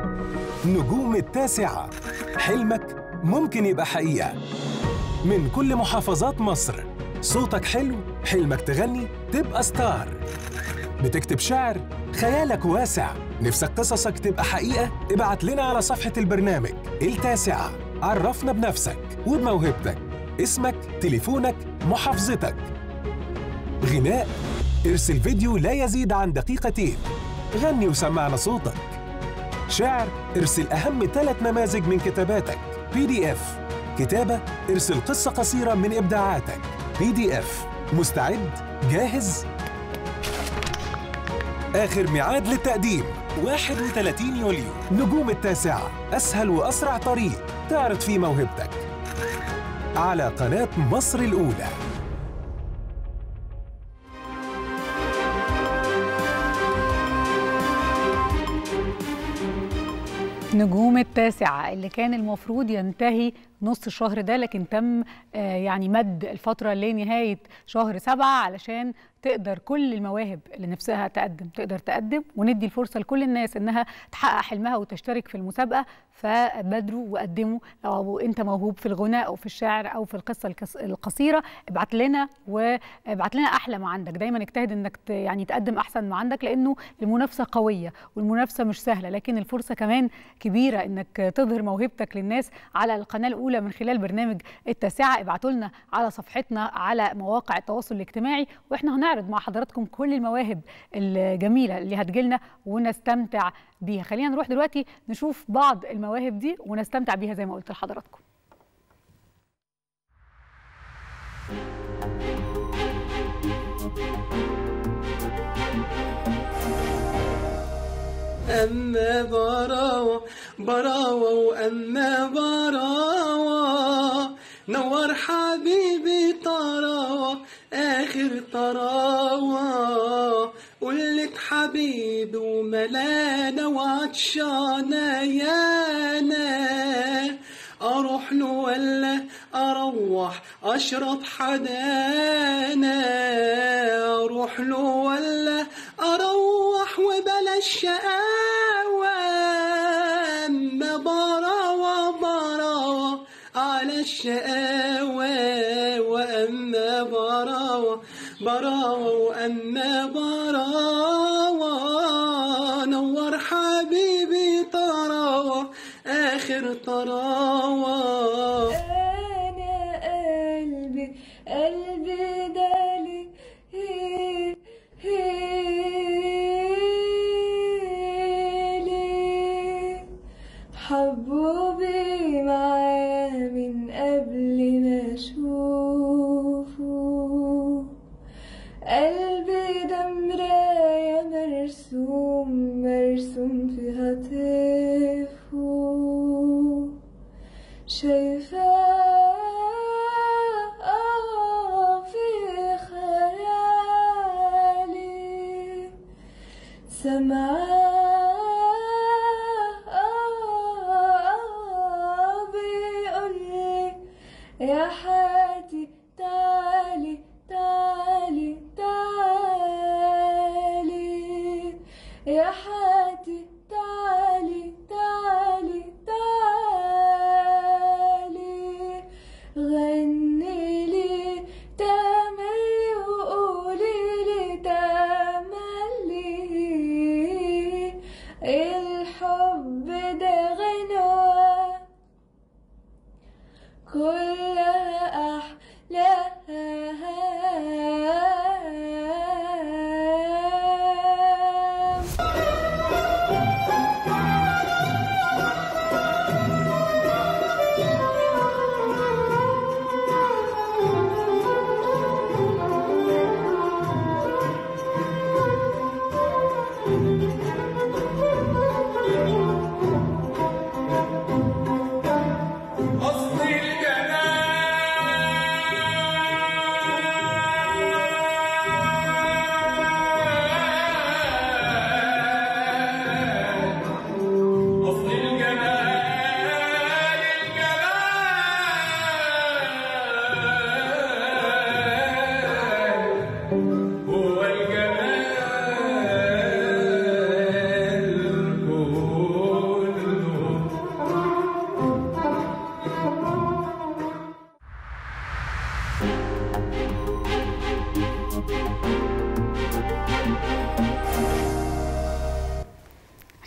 نجوم التاسعة حلمك ممكن يبقى حقيقة من كل محافظات مصر صوتك حلو حلمك تغني تبقى ستار بتكتب شعر خيالك واسع نفسك قصصك تبقى حقيقة ابعت لنا على صفحة البرنامج التاسعة عرفنا بنفسك وبموهبتك اسمك تليفونك محافظتك غناء ارسل فيديو لا يزيد عن دقيقتين غني وسمعنا صوتك شعر ارسل أهم ثلاث نماذج من كتاباتك بي دي اف كتابة ارسل قصة قصيرة من إبداعاتك بي دي اف مستعد؟ جاهز؟ آخر ميعاد للتقديم 31 يوليو نجوم التاسعة أسهل وأسرع طريق تعرض فيه موهبتك على قناة مصر الأولى نجوم التاسعة اللي كان المفروض ينتهي نص الشهر ده لكن تم آه، يعني مد الفترة لنهاية شهر سبعة علشان تقدر كل المواهب اللي نفسها تقدم تقدر تقدم وندي الفرصة لكل الناس انها تحقق حلمها وتشترك في المسابقة فبادروا وقدموا لو انت موهوب في الغناء او في الشعر او في القصة الكس- القصيرة ابعت لنا وابعت لنا احلى ما عندك دايما اجتهد انك ت- يعني تقدم احسن ما عندك لانه المنافسة قوية والمنافسة مش سهلة لكن الفرصة كمان كبيرة انك تظهر موهبتك للناس على القناة الاولى من خلال برنامج التاسعة ابعتوا لنا على صفحتنا على مواقع التواصل الاجتماعي واحنا هنعرض مع حضراتكم كل المواهب الجميلة اللي هتجيلنا ونستمتع بيها خلينا نروح دلوقتي نشوف بعض المواهب دي ونستمتع بيها زي ما قلت لحضراتكم أما براوة براوة وأما براوة نور حبيبي طراوة آخر طراوة قلت حبيبي وملانة وعطشانة يانا أروح له ولا أروح أشرب حدانا أروح له ولا أروح وبلاش شقاوة أما براوة براوة على الشقاوة وأما براوة براوة وأما براوة نور حبيبي طراوة آخر طراوة أنا قلبي قلبي دالي هيلي حبوبي معايا من قبل ما اشوفه قلبي ده مراية مرسوم مرسوم فيها طيفه شايفاه آه في خيالي سمعاه آه بيقولي يا حياتي تعالي تعالي تعالي يا حياتي تعالي تعالي تعالي غني لي تملي وقولي لي تملي الحب ده غنوة كلها أحلام أصل الجمال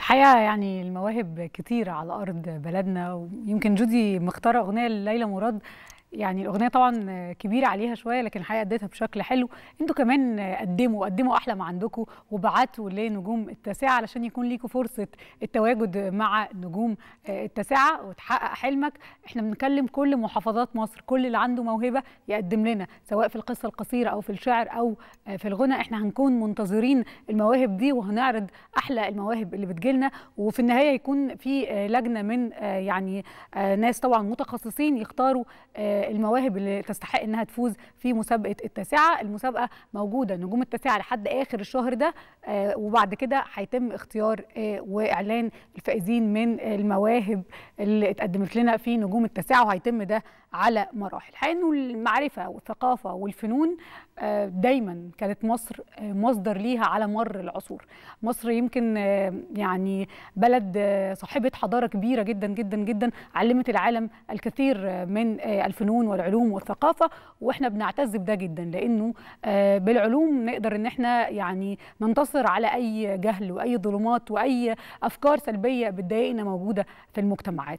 الحقيقه يعني المواهب كتيره على ارض بلدنا ويمكن جودي مختاره اغنيه لليلى مراد يعني الاغنيه طبعا كبيره عليها شويه لكن الحقيقه اديتها بشكل حلو انتوا كمان قدموا قدموا احلى ما عندكم وبعتوا لنجوم التاسعه علشان يكون ليكم فرصه التواجد مع نجوم التاسعه وتحقق حلمك احنا بنكلم كل محافظات مصر كل اللي عنده موهبه يقدم لنا سواء في القصه القصيره او في الشعر او في الغنى احنا هنكون منتظرين المواهب دي وهنعرض احلى المواهب اللي بتجيلنا وفي النهايه يكون في لجنه من يعني ناس طبعا متخصصين يختاروا المواهب اللي تستحق انها تفوز في مسابقه التاسعه المسابقه موجوده نجوم التاسعه لحد اخر الشهر ده وبعد كده هيتم اختيار واعلان الفائزين من المواهب اللي اتقدمت لنا في نجوم التاسعه وهيتم ده على مراحل الحقيقه انه المعرفه والثقافه والفنون دايما كانت مصر مصدر ليها على مر العصور مصر يمكن يعني بلد صاحبه حضاره كبيره جدا جدا جدا علمت العالم الكثير من الفنون والعلوم والثقافه واحنا بنعتز بده جدا لانه بالعلوم نقدر ان احنا يعني ننتصر على اي جهل واي ظلمات واي افكار سلبيه بتضايقنا موجوده في المجتمعات